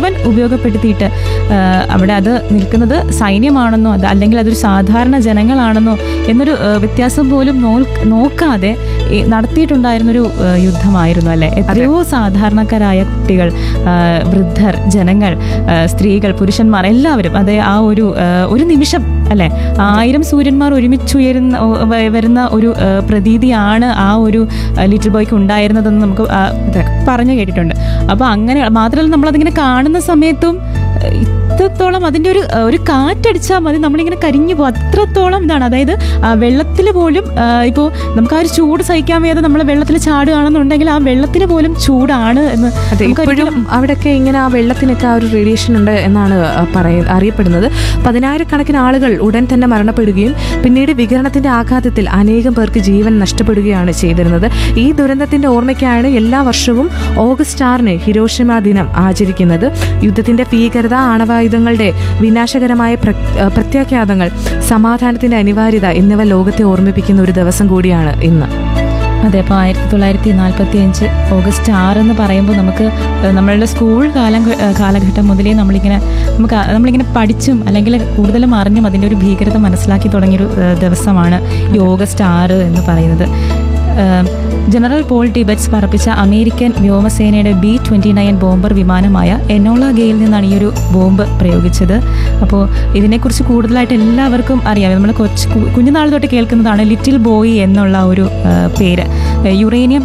മുഴുവൻ ഉപയോഗപ്പെടുത്തിയിട്ട് ആ, അവിടെ അത് നിൽക്കുന്നത് സൈന്യമാണെന്നോ അത് അല്ലെങ്കിൽ അതൊരു സാധാരണ ജനങ്ങളാണെന്നോ എന്നൊരു ആ, വ്യത്യാസം പോലും നോൽ- നോക്കാതെ ഈ നടത്തിയിട്ടുണ്ടായിരുന്നൊരു ആ, യുദ്ധമായിരുന്നു അല്ലെ എത്രയോ സാധാരണക്കാരായ കുട്ടികൾ ആ, വൃദ്ധർ ജനങ്ങൾ ആ, സ്ത്രീകൾ പുരുഷന്മാർ എല്ലാവരും അതെ ആ ഒരു ആ, ഒരു നിമിഷം അല്ലെ ആയിരം സൂര്യന്മാർ ഒരുമിച്ചുയരുന്ന ഓ, വ- വരുന്ന ഒരു ആ, പ്രതീതിയാണ് ആ ഒരു ആ, ലിറ്റിൽ ബോയ്ക്ക് ഉണ്ടായിരുന്നതെന്ന് നമുക്ക് ആ, പറഞ്ഞു കേട്ടിട്ടുണ്ട് അപ്പൊ അങ്ങനെ മാത്രമല്ല നമ്മളതിങ്ങനെ കാണുന്ന സമയത്തും ആ, ഇത്രത്തോളം അതിന്റെ ഒരു ആ, ഒരു കാറ്റടിച്ചാൽ മതി നമ്മളിങ്ങനെ കരിഞ്ഞു പോകും അത്രത്തോളം ഇതാണ് അതായത് വെള്ളത്തിൽ പോലും ഇപ്പോൾ നമുക്ക് ആ ഒരു ചൂട് സഹിക്കാൻ വയ്യാതെ നമ്മൾ വെള്ളത്തിൽ ചാടുകയാണെന്നുണ്ടെങ്കിൽ ആ വെള്ളത്തിന് പോലും ചൂടാണ് എന്ന് അതെ നമുക്ക് ഇപ്പോഴും അവിടെയൊക്കെ ഇങ്ങനെ ആ വെള്ളത്തിനൊക്കെ ആ ഒരു റേഡിയേഷൻ ഉണ്ട് എന്നാണ് പറയ അറിയപ്പെടുന്നത് പതിനായിരക്കണക്കിന് ആളുകൾ ഉടൻ തന്നെ മരണപ്പെടുകയും പിന്നീട് വികിരണത്തിന്റെ ആഘാതത്തിൽ അനേകം പേർക്ക് ജീവൻ നഷ്ടപ്പെടുകയാണ് ചെയ്തിരുന്നത് ഈ ദുരന്തത്തിന്റെ ഓർമ്മയ്ക്കാണ് എല്ലാ വർഷവും ഓഗസ്റ്റ് ആറിന് ഹിരോഷിമ ദിനം ആചരിക്കുന്നത് യുദ്ധത്തിന്റെ ഭീകരത ആണവായുധങ്ങളുടെ വിനാശകരമായ പ്ര- ഏഹ് പ്രത്യാഘാതങ്ങൾ സമാധാനത്തിന്റെ അനിവാര്യത എന്നിവ ലോകത്തെ ഓർമ്മിപ്പിക്കുന്ന ഒരു ദിവസം കൂടിയാണ് ഇന്ന് അതെ അപ്പോൾ ആയിരത്തി തൊള്ളായിരത്തി നാൽപ്പത്തി അഞ്ച് ഓഗസ്റ്റ് ആറ് എന്ന് പറയുമ്പോൾ നമുക്ക് ഏഹ്, നമ്മളുടെ സ്കൂൾ കാലം ഏഹ്, കാലഘട്ടം മുതലേ നമ്മളിങ്ങനെ നമുക്ക് ആ- നമ്മളിങ്ങനെ പഠിച്ചും അല്ലെങ്കിൽ കൂടുതലും അറിഞ്ഞും അതിൻ്റെ ഒരു ഭീകരത മനസ്സിലാക്കി തുടങ്ങിയൊരു ഏഹ്, ദിവസമാണ് ഈ ഓഗസ്റ്റ് ആറ് എന്ന് പറയുന്നത് ഏഹ്, ജനറൽ പോൾ ടിബറ്റ്സ് പറപ്പിച്ച അമേരിക്കൻ വ്യോമസേനയുടെ ബി ട്വൻറ്റി നയൻ ബോംബർ വിമാനമായ എനോള ഗെയിൽ നിന്നാണ് ഈ ഒരു ബോംബ് പ്രയോഗിച്ചത് അപ്പോൾ ഇതിനെക്കുറിച്ച് കൂടുതലായിട്ട് എല്ലാവർക്കും അറിയാം നമ്മൾ കൊച്ചു കു- കുഞ്ഞുനാൾ തൊട്ട് കേൾക്കുന്നതാണ് ലിറ്റിൽ ബോയ് എന്നുള്ള ഒരു ആ, പേര് ഏ, യുറേനിയം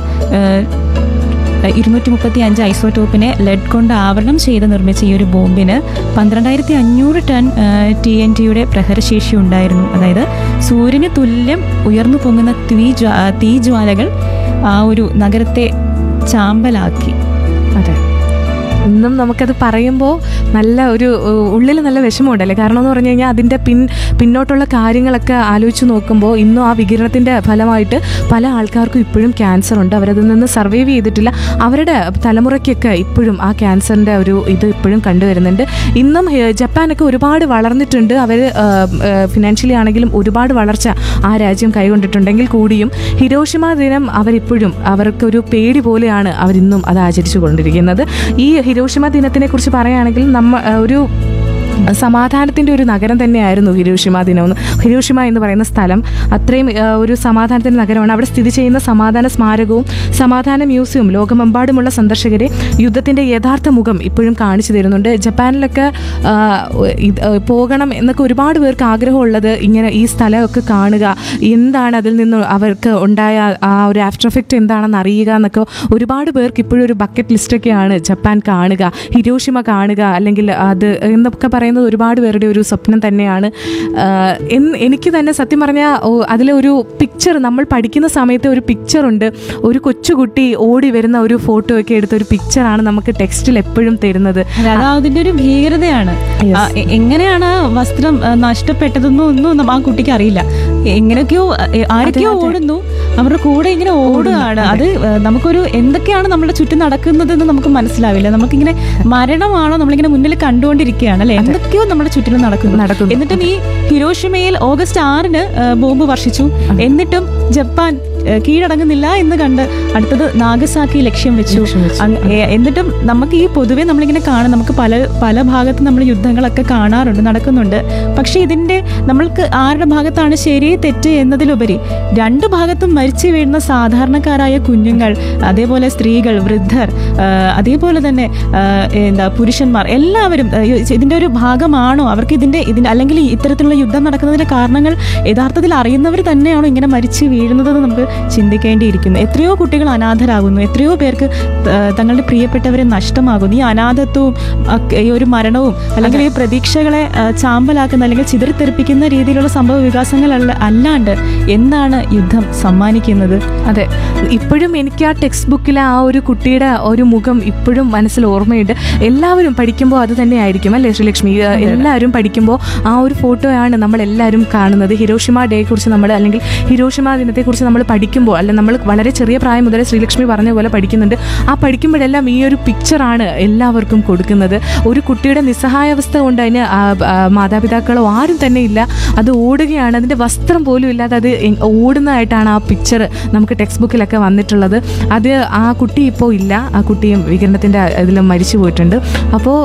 ഇരുന്നൂറ്റി മുപ്പത്തി അഞ്ച് ഐസോടോപ്പിനെ ലെഡ് കൊണ്ട് ആവരണം ചെയ്ത് നിർമ്മിച്ച ഈ ഒരു ബോംബിന് പന്ത്രണ്ടായിരത്തി അഞ്ഞൂറ് ടൺ ടി എൻ ടിയുടെ പ്രഹരശേഷി ഉണ്ടായിരുന്നു അതായത് സൂര്യന് തുല്യം ഉയർന്നു പൊങ്ങുന്ന തീ ജ്വാ- തീജ്വാലകൾ ആ ഒരു നഗരത്തെ ചാമ്പലാക്കി അതെ ഇന്നും നമുക്കത് പറയുമ്പോൾ നല്ല ഒരു ഉള്ളിൽ നല്ല വിഷമമുണ്ടല്ലേ കാരണം എന്ന് പറഞ്ഞു കഴിഞ്ഞാൽ അതിൻ്റെ പിൻ പിന്നോട്ടുള്ള കാര്യങ്ങളൊക്കെ ആലോചിച്ച് നോക്കുമ്പോൾ ഇന്നും ആ വികിരണത്തിൻ്റെ ഫലമായിട്ട് പല ആൾക്കാർക്കും ഇപ്പോഴും ക്യാൻസർ ഉണ്ട് അവരതിൽ നിന്ന് സർവൈവ് ചെയ്തിട്ടില്ല അവരുടെ തലമുറയ്ക്കൊക്കെ ഇപ്പോഴും ആ ക്യാൻസറിൻ്റെ ഒരു ഇത് ഇപ്പോഴും കണ്ടുവരുന്നുണ്ട് ഇന്നും ഹെ- ജപ്പാനൊക്കെ ഒരുപാട് വളർന്നിട്ടുണ്ട് അവർ ഫിനാൻഷ്യലി ആണെങ്കിലും ഒരുപാട് വളർച്ച ആ രാജ്യം കൈകൊണ്ടിട്ടുണ്ടെങ്കിൽ കൂടിയും ഹിരോഷിമ ദിനം അവരിപ്പോഴും അവർക്കൊരു പേടി പോലെയാണ് അവരിന്നും അത് ആചരിച്ചു കൊണ്ടിരിക്കുന്നത് ഈ ഹിരോഷിമ ദിനത്തിനെ കുറിച്ച് പറയുകയാണെങ്കിൽ നമ്മ ആ, ഒരു സമാധാനത്തിൻ്റെ ഒരു നഗരം തന്നെയായിരുന്നു ഹിരോഷിമ ദിനം എന്ന് ഹിരോഷിമ എന്ന് പറയുന്ന സ്ഥലം അത്രയും ആ, ഒരു സമാധാനത്തിൻ്റെ നഗരമാണ് അവിടെ സ്ഥിതി ചെയ്യുന്ന സമാധാന സ്മാരകവും സമാധാന മ്യൂസിയവും ലോകമെമ്പാടുമുള്ള സന്ദർശകരെ യുദ്ധത്തിൻ്റെ യഥാർത്ഥ മുഖം ഇപ്പോഴും കാണിച്ചു തരുന്നുണ്ട് ജപ്പാനിലൊക്കെ ആ, ഇത്, ആ, പോകണം എന്നൊക്കെ ഒരുപാട് പേർക്ക് ആഗ്രഹമുള്ളത് ഇങ്ങനെ ഈ സ്ഥലമൊക്കെ കാണുക എന്താണ് അതിൽ നിന്ന് അവർക്ക് ഉണ്ടായ ആ ഒരു ആഫ്റ്റർ എഫക്റ്റ് എന്താണെന്ന് അറിയുക എന്നൊക്കെ ഒരുപാട് പേർക്ക് ഇപ്പോഴും ഒരു ബക്കറ്റ് ലിസ്റ്റൊക്കെയാണ് ജപ്പാൻ കാണുക ഹിരോഷിമ കാണുക അല്ലെങ്കിൽ അത് എന്നൊക്കെ പറയുന്നത് ഒരുപാട് പേരുടെ ഒരു സ്വപ്നം തന്നെയാണ് ആഹ് എന്ന് എനിക്ക് തന്നെ സത്യം പറഞ്ഞാൽ അതിലെ ഒരു പിക്ചർ നമ്മൾ പഠിക്കുന്ന സമയത്ത് ഒരു പിക്ചറുണ്ട് ഒരു കൊച്ചുകുട്ടി ഓടി വരുന്ന ഒരു ഫോട്ടോ ഒക്കെ എടുത്ത ഒരു പിക്ചറാണ് നമുക്ക് ടെക്സ്റ്റിൽ എപ്പോഴും തരുന്നത് അല്ല, അത് അതിന്റെ ഒരു ഭീകരതയാണ് Yes. ആ, എ- എങ്ങനെയാണ് ആ വസ്ത്രം ആ, നഷ്ടപ്പെട്ടതെന്നും ഒന്നും നമ്മ- ആ കുട്ടിക്ക് അറിയില്ല എങ്ങനെയൊക്കെയോ എ, ആരൊക്കെയോ ഓടുന്നു അവരുടെ കൂടെ ഇങ്ങനെ ഓടുകയാണ് അത് ഏ, നമുക്കൊരു എന്തൊക്കെയാണ് നമ്മുടെ ചുറ്റും നടക്കുന്നതെന്ന് നമുക്ക് മനസ്സിലാവില്ല നമുക്കിങ്ങനെ മരണമാണോ നമ്മളിങ്ങനെ മുന്നിൽ കണ്ടുകൊണ്ടിരിക്കുകയാണ് അല്ലെ എന്തൊക്കെയോ നമ്മുടെ ചുറ്റിലും നടക്കുന്നു നടക്കുന്നു. എന്നിട്ടും ഈ ഹിരോഷിമയിൽ ഓഗസ്റ്റ് ആറിന് ഏ, ബോംബ് വർഷിച്ചു എന്നിട്ടും ജപ്പാൻ ഏ, കീഴടങ്ങുന്നില്ല എന്ന് കണ്ട് അടുത്തത് നാഗസാക്കി ലക്ഷ്യം വെച്ചു ലക്ഷ്യം വെച്ചു. അങ് ഏ- എന്നിട്ടും നമുക്ക് ഈ പൊതുവെ നമ്മളിങ്ങനെ കാണും നമുക്ക് പല പല ഭാഗത്ത് നമ്മൾ യുദ്ധങ്ങളൊക്കെ കാണാറുണ്ട് നടക്കുന്നുണ്ട് പക്ഷേ ഇതിന്റെ നമ്മൾക്ക് ആരുടെ ഭാഗത്താണ് ശരി തെറ്റ് എന്നതിലുപരി രണ്ട് ഭാഗത്തും മരിച്ചു വീഴുന്ന സാധാരണക്കാരായ കുഞ്ഞുങ്ങൾ അതേപോലെ സ്ത്രീകൾ വൃദ്ധർ ആ, അതേപോലെ തന്നെ ആ, എന്താ പുരുഷന്മാർ എല്ലാവരും ആ, ഇതിന്റെ ഒരു ഭാഗമാണോ അവർക്ക് ഇതിന്റെ ഇതിന്റെ അല്ലെങ്കിൽ ഈ ഇത്തരത്തിലുള്ള യുദ്ധം നടക്കുന്നതിന്റെ കാരണങ്ങൾ യഥാർത്ഥത്തിൽ അറിയുന്നവർ തന്നെയാണോ ഇങ്ങനെ മരിച്ചു വീഴുന്നതെന്ന് നമുക്ക് ചിന്തിക്കേണ്ടിയിരിക്കുന്നു എത്രയോ കുട്ടികൾ അനാഥരാകുന്നു എത്രയോ പേർക്ക് ത- തങ്ങളുടെ പ്രിയപ്പെട്ടവരെ നഷ്ടമാകുന്നു ഈ അനാഥത്വവും ഒക്കെ ഈ ഒരു മരണവും അല്ലെങ്കിൽ ഈ പ്രതീക്ഷകളെ ആ, ചാമ്പലാക്കുന്ന അല്ലെങ്കിൽ ചിതറിത്തെറിപ്പിക്കുന്ന രീതിയിലുള്ള സംഭവ വികാസങ്ങൾ അല്ല- അല്ലാണ്ട് എന്താണ് യുദ്ധം സമ്മാനിക്കുന്നത് അതെ ഇപ്പോഴും എനിക്ക് ആ ടെക്സ്റ്റ് ബുക്കിലെ ആ ഒരു കുട്ടിയുടെ ഒരു മുഖം ഇപ്പോഴും മനസ്സിൽ ഓർമ്മയുണ്ട് എല്ലാവരും പഠിക്കുമ്പോൾ അത് തന്നെയായിരിക്കും അല്ലേ ശ്രീലക്ഷ്മി ഏ, എല്ലാവരും പഠിക്കുമ്പോൾ ആ ഒരു ഫോട്ടോയാണ് നമ്മൾ എല്ലാവരും കാണുന്നത് ഹിരോഷിമ ഡേ കുറിച്ച് നമ്മൾ അല്ലെങ്കിൽ ഹിരോഷിമ ദിനത്തെക്കുറിച്ച് നമ്മൾ പഠിക്കുമ്പോൾ അല്ല നമ്മൾ വളരെ ചെറിയ പ്രായം മുതലേ ശ്രീലക്ഷ്മി പറഞ്ഞ പോലെ പഠിക്കുന്നുണ്ട് ആ പഠിക്കുമ്പോഴെല്ലാം ഈ ഒരു പിക്ചറാണ് എല്ലാവർക്കും കൊടുക്കുന്നത് ഒരു കുട്ടിയുടെ നിസ്സഹായാവസ്ഥ കൊണ്ട് അതിന് ആ, ആ, മാതാപിതാക്കളോ ആരും തന്നെ ഇല്ല അത് ഓടുകയാണ് അതിൻ്റെ വസ്ത്രം പോലും ഇല്ലാതെ അത് എ- ഓടുന്നതായിട്ടാണ് ആ പിക്ചർ നമുക്ക് ടെക്സ്റ്റ് ബുക്കിലൊക്കെ വന്നിട്ടുള്ളത് അത് ആ കുട്ടി ഇപ്പോൾ ഇല്ല ആ കുട്ടിയും വികരണത്തിൻ്റെ ഇതിൽ മരിച്ചു പോയിട്ടുണ്ട് അപ്പോൾ